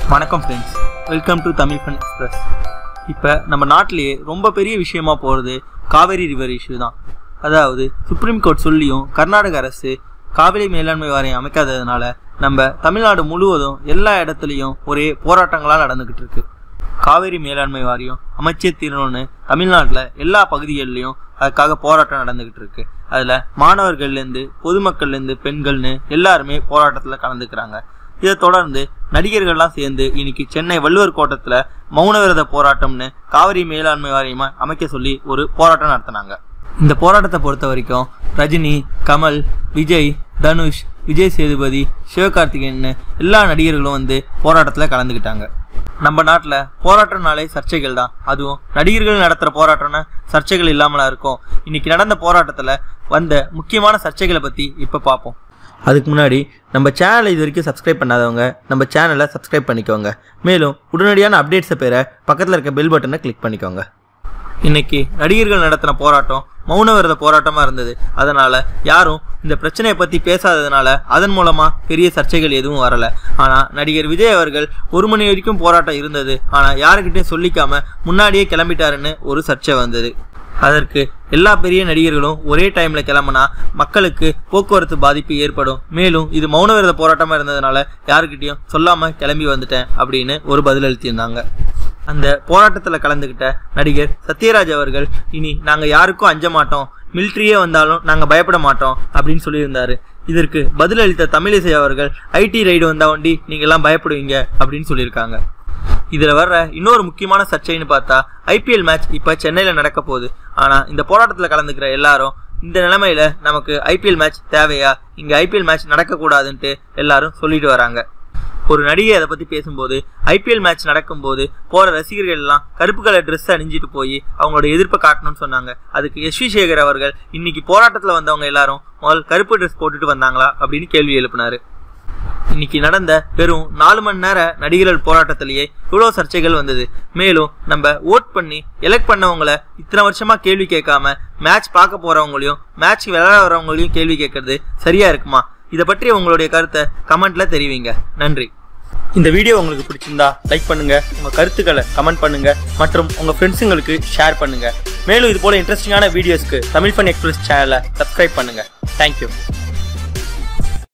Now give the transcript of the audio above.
வணக்கம் friends welcome to Tamil fun express இப்போ நம்ம நாட்டிலேயே ரொம்ப பெரிய விஷயமா போகிறது காவேரி ரிவர் இஷ்யூ தான் அதாவது சுப்ரீம் கோர்ட் சொல்லியும் கர்நாடக அரசு காவிரி மேலாண்மை வாரியம் அமைக்காததுனால நம்ம தமிழ்நாடு முழுவதும் எல்லா இடத்துலையும் ஒரே போராட்டங்களாக நடந்துக்கிட்டு இருக்கு காவேரி மேலாண்மை வாரியம் அமைச்சே தீரணும்னு தமிழ்நாட்டில் எல்லா பகுதிகளிலையும் அதுக்காக போராட்டம் நடந்துக்கிட்டு இருக்கு அதில் மாணவர்கள்லேருந்து பொதுமக்கள்லேருந்து பெண்கள்னு எல்லாருமே போராட்டத்தில் கலந்துக்கிறாங்க இதை தொடர்ந்து நடிகர்கள்லாம் சேர்ந்து இன்னைக்கு சென்னை வள்ளுவர் கோட்டத்தில் மௌனவிரத போராட்டம்னு காவிரி மேலாண்மை வாரியமா அமைக்க சொல்லி ஒரு போராட்டம் நடத்தினாங்க இந்த போராட்டத்தை பொறுத்த வரைக்கும் ரஜினி கமல் விஜய் தனுஷ் விஜய் சேதுபதி சிவகார்த்திகேயன் எல்லா நடிகர்களும் வந்து போராட்டத்தில் கலந்துக்கிட்டாங்க நம்ம நாட்டில் போராட்டம்னாலே சர்ச்சைகள் தான் அதுவும் நடிகர்கள் நடத்துகிற போராட்டம்னா சர்ச்சைகள் இல்லாமலா இருக்கும் இன்னைக்கு நடந்த போராட்டத்தில் வந்த முக்கியமான சர்ச்சைகளை பற்றி இப்போ பார்ப்போம் அதுக்கு முன்னாடி நம்ம சேனலை இது வரைக்கும் சப்ஸ்கிரைப் பண்ணாதவங்க நம்ம சேனலை சப்ஸ்கிரைப் பண்ணிக்கோங்க மேலும் உடனடியான அப்டேட்ஸை பெற பக்கத்தில் இருக்க பெல் பட்டனை கிளிக் பண்ணிக்கோங்க இன்னைக்கு நடிகர்கள் நடத்தின போராட்டம் மௌனவிரத போராட்டமாக இருந்தது அதனால் யாரும் இந்த பிரச்சனையை பற்றி பேசாததுனால அதன் மூலமாக பெரிய சர்ச்சைகள் எதுவும் வரல ஆனால் நடிகர் விஜய் அவர்கள் ஒரு மணி வரைக்கும் போராட்டம் இருந்தது ஆனால் யாருக்கிட்டையும் சொல்லிக்காம முன்னாடியே கிளம்பிட்டாருன்னு ஒரு சர்ச்சை வந்தது அதற்கு எல்லா பெரிய நடிகர்களும் ஒரே டைம்ல கிளம்புனா மக்களுக்கு போக்குவரத்து பாதிப்பு ஏற்படும் மேலும் இது மௌனவிரத போராட்டமா இருந்ததுனால யாருக்கிட்டையும் சொல்லாம கிளம்பி வந்துட்டேன் அப்படின்னு ஒரு பதில் அளித்திருந்தாங்க அந்த போராட்டத்தில் கலந்துக்கிட்ட நடிகர் சத்யராஜ் அவர்கள் இனி நாங்கள் யாருக்கும் அஞ்ச மாட்டோம் மிலிட்ரியே வந்தாலும் நாங்கள் பயப்பட மாட்டோம் அப்படின்னு சொல்லியிருந்தாரு இதற்கு பதிலளித்த தமிழிசை அவர்கள் ஐடி ரைடு வந்தா வண்டி நீங்கள்லாம் பயப்படுவீங்க அப்படின்னு சொல்லியிருக்காங்க இதில் வர்ற இன்னொரு முக்கியமான சர்ச்சைன்னு பார்த்தா ஐபிஎல் மேட்ச் இப்போ சென்னையில் நடக்க போகுது ஆனால் இந்த போராட்டத்தில் கலந்துக்கிற எல்லாரும் இந்த நிலைமையில நமக்கு ஐபிஎல் மேட்ச் தேவையா இங்கே ஐபிஎல் மேட்ச் நடக்கக்கூடாதுன்ட்டு எல்லாரும் சொல்லிட்டு வராங்க ஒரு நடிகை அதை பற்றி பேசும்போது ஐபிஎல் மேட்ச் நடக்கும்போது போகிற ரசிகர்கள் எல்லாம் கருப்பு கலர் ட்ரெஸ் அணிஞ்சிட்டு போய் அவங்களோட எதிர்ப்பை காட்டணும்னு சொன்னாங்க அதுக்கு எஸ் வி சேகர் அவர்கள் இன்னைக்கு போராட்டத்தில் வந்தவங்க எல்லாரும் முதல் கருப்பு ட்ரெஸ் போட்டுட்டு வந்தாங்களா அப்படின்னு கேள்வி எழுப்பினாரு இன்னைக்கு நடந்த வெறும் நாலு மணி நேர நடிகர்கள் போராட்டத்திலேயே இவ்வளோ சர்ச்சைகள் வந்தது மேலும் நம்ம ஓட் பண்ணி எலெக்ட் பண்ணவங்கள இத்தனை வருஷமா கேள்வி கேட்காம மேட்ச் பார்க்க போறவங்களையும் மேட்ச் விளையாட வரவங்களையும் கேள்வி கேட்கறது சரியா இருக்குமா இதை பற்றி உங்களுடைய கருத்தை கமெண்ட்ல தெரிவிங்க நன்றி இந்த வீடியோ உங்களுக்கு பிடிச்சிருந்தா லைக் பண்ணுங்க உங்க கருத்துக்களை கமெண்ட் பண்ணுங்க மற்றும் உங்க ஃப்ரெண்ட்ஸுங்களுக்கு ஷேர் பண்ணுங்க மேலும் இது போல இன்ட்ரெஸ்டிங்கான வீடியோஸ்க்கு தமிழ் ஃபன் எக்ஸ்பிரஸ் சேனலை சப்ஸ்கிரைப் பண்ணுங்க தேங்க்யூ